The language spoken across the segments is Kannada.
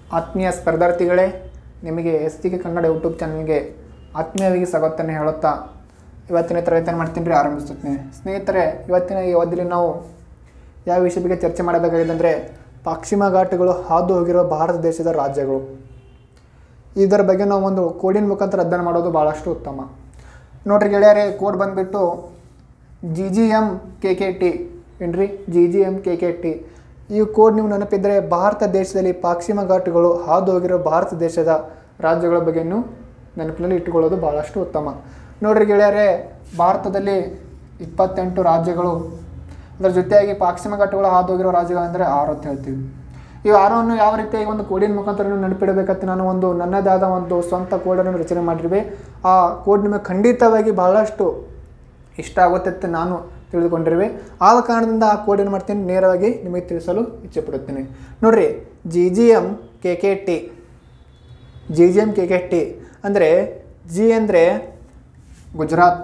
ಆತ್ಮೀಯ ಸ್ಪರ್ಧಾರ್ಥಿಗಳೇ ನಿಮಗೆ S T K Kannada YouTube ಚಾನಲ್ಗೆ ಆತ್ಮೀಯವಾಗಿ ಸ್ವಾಗತವನ್ನು ಹೇಳುತ್ತಾ ಇವತ್ತಿನ ತರಗತಿಯನ್ನು ಮಾಡ್ತೀನಿ ರೀ ಆರಂಭಿಸುತ್ತೇನೆ ಸ್ನೇಹಿತರೆ ಇವತ್ತಿನ ಈ ಅವಧಿಯಲ್ಲಿ ನಾವು ಯಾವ ವಿಷಯ ಬಗ್ಗೆ ಚರ್ಚೆ ಮಾಡಬೇಕಾಗಿದೆ ಅಂದರೆ ಪಶ್ಚಿಮ ಘಾಟಗಳು ಹಾದು ಹೋಗಿರುವ ಭಾರತ ದೇಶದ ರಾಜ್ಯಗಳು ಇದರ ಬಗ್ಗೆ ನಾವು ಒಂದು ಕೋಡಿನ ಮುಖಾಂತರ ಅಧ್ಯಯನ ಮಾಡೋದು ಭಾಳಷ್ಟು ಉತ್ತಮ ನೋಡ್ರಿ ಗೆಳೆಯರೇ ಕೋಡ್ ಬಂದುಬಿಟ್ಟು G G M K K T ಏನ್ರಿ G G M K K T ಈ ಕೋಡ್ ನೀವು ನೆನಪಿದ್ದರೆ ಭಾರತ ದೇಶದಲ್ಲಿ ಪಶ್ಚಿಮ ಘಾಟಗಳು ಹಾದು ಹೋಗಿರೋ ಭಾರತ ದೇಶದ ರಾಜ್ಯಗಳ ಬಗ್ಗೆನೂ ನೆನಪಿನಲ್ಲಿ ಇಟ್ಟುಕೊಳ್ಳೋದು ಭಾಳಷ್ಟು ಉತ್ತಮ ನೋಡ್ರಿ ಗೆಳೆಯರೇ ಭಾರತದಲ್ಲಿ ಇಪ್ಪತ್ತೆಂಟು ರಾಜ್ಯಗಳು ಅದರ ಜೊತೆಯಾಗಿ ಪಶ್ಚಿಮ ಘಟ್ಟಗಳು ಹಾದು ಹೋಗಿರೋ ರಾಜ್ಯಗಳಂದರೆ ಆರು ಅಂತ ಹೇಳ್ತೀವಿ ಈ ಆರನ್ನು ಯಾವ ರೀತಿಯಾಗಿ ಒಂದು ಕೋಡಿನ ಮುಖಾಂತರ ನೀವು ನೆನಪಿಡಬೇಕಂತ ನಾನು ಒಂದು ನನ್ನದಾದ ಒಂದು ಸ್ವಂತ ಕೋಡನ್ನು ರಚನೆ ಮಾಡಿರುವೆ ಆ ಕೋಡ್ ನಿಮಗೆ ಖಂಡಿತವಾಗಿ ಬಹಳಷ್ಟು ಇಷ್ಟ ಆಗುತ್ತೆ ಅಂತ ನಾನು ತಿಳಿದುಕೊಂಡಿರುವೆ ಆದ ಕಾರಣದಿಂದ ಆ ಕೋಡ್ ಏನು ಮಾಡ್ತೀನಿ ನೇರವಾಗಿ ನಿಮಗೆ ತಿಳಿಸಲು ಇಚ್ಛೆ ಪಡುತ್ತೇನೆ ನೋಡ್ರಿ G G M K K T G G M K K T ಅಂದರೆ ಜಿ ಅಂದರೆ ಗುಜರಾತ್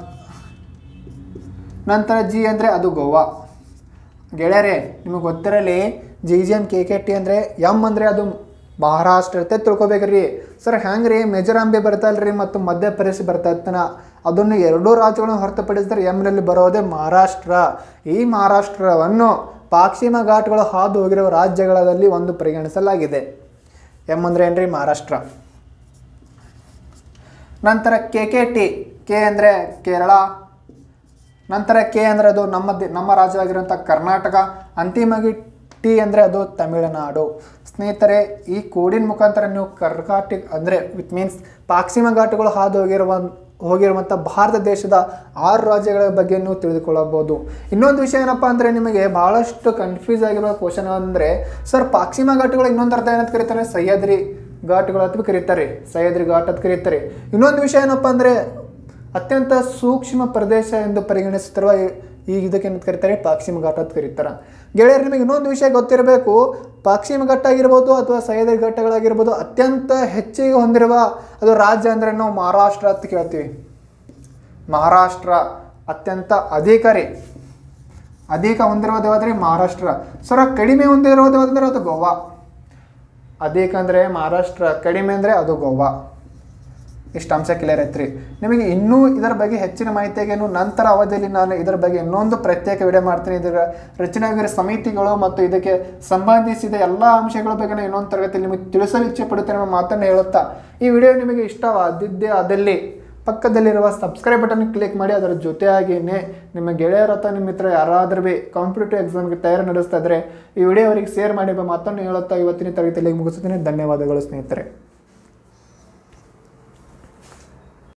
ನಂತರ ಜಿ ಅಂದರೆ ಅದು ಗೋವಾ ಗೆಳೆಯರೇ ನಿಮಗೆ ಗೊತ್ತಿರಲಿ G G M K K T ಅಂದರೆ ಎಮ್ ಅಂದರೆ ಅದು ಮಹಾರಾಷ್ಟ್ರ ಅಂತ ತಿಳ್ಕೊಬೇಕ್ರಿ ಸರ್ ಹೆಂಗೆ ರೀ ಮಿಜೋರಾಂಬಿ ಬರ್ತಲ್ರಿ ಮತ್ತು ಮಧ್ಯಪ್ರದೇಶ ಬರ್ತಾ ಇರ್ತಾನ ಅದನ್ನು ಎರಡೂ ರಾಜ್ಯಗಳನ್ನು ಹೊರತುಪಡಿಸಿದ್ರೆ ಎಮ್ನಲ್ಲಿ ಬರೋದೇ ಮಹಾರಾಷ್ಟ್ರ ಈ ಮಹಾರಾಷ್ಟ್ರವನ್ನು ಪಶ್ಚಿಮ ಘಾಟ್ಗಳು ಹಾದು ಹೋಗಿರುವ ರಾಜ್ಯಗಳಲ್ಲಿ ಒಂದು ಪರಿಗಣಿಸಲಾಗಿದೆ ಎಮ್ ಅಂದರೆ ಏನ್ರಿ ಮಹಾರಾಷ್ಟ್ರ ನಂತರ ಕೆ ಕೆ ಟಿ ಕೆ ಅಂದರೆ ಕೇರಳ ನಂತರ ಕೆ ಅಂದರೆ ಅದು ನಮ್ಮ ದೇ- ನಮ್ಮ ರಾಜ್ಯವಾಗಿರುವಂಥ ಕರ್ನಾಟಕ ಅಂತಿಮವಾಗಿ ಟಿ ಅಂದರೆ ಅದು ತಮಿಳುನಾಡು ಸ್ನೇಹಿತರೆ ಈ ಕೋಡಿನ ಮುಖಾಂತರ ನೀವು ಕರ್ನಾಟಕ ಅಂದರೆ ವಿತ್ ಮೀನ್ಸ್ ಪಶ್ಚಿಮ ಘಾಟಗಳು ಹಾದು ಹೋಗಿರುವ ಹೋಗಿರುವಂಥ ಭಾರತ ದೇಶದ ಆರು ರಾಜ್ಯಗಳ ಬಗ್ಗೆ ನೀವು ತಿಳಿದುಕೊಳ್ಳಬಹುದು ಇನ್ನೊಂದು ವಿಷಯ ಏನಪ್ಪ ಅಂದರೆ ನಿಮಗೆ ಭಾಳಷ್ಟು ಕನ್ಫ್ಯೂಸ್ ಆಗಿರುವ ಕ್ವಶನ್ ಅಂದರೆ ಸರ್ ಪಶ್ಚಿಮ ಘಾಟಗಳು ಇನ್ನೊಂದು ಅರ್ಥ ಏನಂತ ಕರೀತಾರೆ ಸಹ್ಯಾದ್ರಿ ಘಾಟ್ಗಳು ಅಂತ ಕರೀತಾರೆ ಸಹ್ಯಾದ್ರಿ ಘಾಟ್ ಅಂತ ಕರೀತಾರೆ ಇನ್ನೊಂದು ವಿಷಯ ಏನಪ್ಪ ಅಂದರೆ ಅತ್ಯಂತ ಸೂಕ್ಷ್ಮ ಪ್ರದೇಶ ಎಂದು ಪರಿಗಣಿಸುತ್ತಿರುವ ಈ- ಈ ಇದಕ್ಕೆ ಏನಂತ ಕರೀತಾರೆ ಪಶ್ಚಿಮ ಘಾಟ ಅಂತ ಕರೀತಾರೆ ಗೆಳೆಯರು ನಿಮಗೆ ಇನ್ನೊಂದು ವಿಷಯ ಗೊತ್ತಿರಬೇಕು ಪಶ್ಚಿಮ ಘಟ್ಟ ಆಗಿರ್ಬೋದು ಅಥವಾ ಸಹ್ಯಾದ್ರಿ ಘಟ್ಟಗಳಾಗಿರ್ಬೋದು ಅತ್ಯಂತ ಹೆಚ್ಚಿಗೆ ಹೊಂದಿರುವ ಅದು ರಾಜ್ಯ ಅಂದರೆ ನಾವು ಮಹಾರಾಷ್ಟ್ರ ಅಂತ ಕೇಳ್ತೀವಿ ಮಹಾರಾಷ್ಟ್ರ ಅತ್ಯಂತ ಅಧಿಕ ರೀ ಅಧಿಕ ಹೊಂದಿರೋದು ಯಾವ್ದ್ರಿ ಮಹಾರಾಷ್ಟ್ರ ಸರ ಕಡಿಮೆ ಹೊಂದಿರೋದು ಅಂದ್ರೆ ಅದು ಗೋವಾ ಅಧಿಕ ಅಂದರೆ ಮಹಾರಾಷ್ಟ್ರ ಕಡಿಮೆ ಅಂದರೆ ಅದು ಗೋವಾ ಇಷ್ಟು ಅಂಶ ಕ್ಲಿಯರ್ ಐತ್ರಿ ನಿಮಗೆ ಇನ್ನೂ ಇದರ ಬಗ್ಗೆ ಹೆಚ್ಚಿನ ಮಾಹಿತಿಗೇನು ನಂತರ ಅವಧಿಯಲ್ಲಿ ನಾನು ಇದರ ಬಗ್ಗೆ ಇನ್ನೊಂದು ಪ್ರತ್ಯೇಕ ವಿಡಿಯೋ ಮಾಡ್ತೀನಿ ಇದರ ರಚನೆಯಾಗಿರೋ ಸಮಿತಿಗಳು ಮತ್ತು ಇದಕ್ಕೆ ಸಂಬಂಧಿಸಿದ ಎಲ್ಲ ಅಂಶಗಳ ಬಗ್ಗೆ ನಾನು ಇನ್ನೊಂದು ತರಗತಿಯಲ್ಲಿ ನಿಮಗೆ ತಿಳಿಸಲು ಇಚ್ಛೆ ಪಡುತ್ತೇನೆ ಎಂಬ ಮಾತನ್ನು ಹೇಳುತ್ತಾ ಈ ವಿಡಿಯೋ ನಿಮಗೆ ಇಷ್ಟವಾದಿದ್ದೇ ಅದಲ್ಲಿ ಪಕ್ಕದಲ್ಲಿರುವ ಸಬ್ಸ್ಕ್ರೈಬ್ ಬಟನ್ ಕ್ಲಿಕ್ ಮಾಡಿ ಅದರ ಜೊತೆಯಾಗಿಯೇ ನಿಮ್ಮ ಗೆಳೆಯರ ಅಥವಾ ನಿಮ್ಮ ಮಿತ್ರ ಯಾರಾದರೂ ಭೀ ಕಾಂಪಿಟೇಟಿವ್ ಎಕ್ಸಾಮ್ಗೆ ತಯಾರಿ ನಡೆಸ್ತಾ ಇದ್ದರೆ ಈ ವಿಡಿಯೋ ಅವರಿಗೆ ಶೇರ್ ಮಾಡಿ ಎಂಬ ಮಾತನ್ನು ಹೇಳುತ್ತಾ ಇವತ್ತಿನ ತರಗತಿಯಲ್ಲಿ ಮುಗಿಸುತ್ತೇನೆ ಧನ್ಯವಾದಗಳು ಸ್ನೇಹಿತರೆ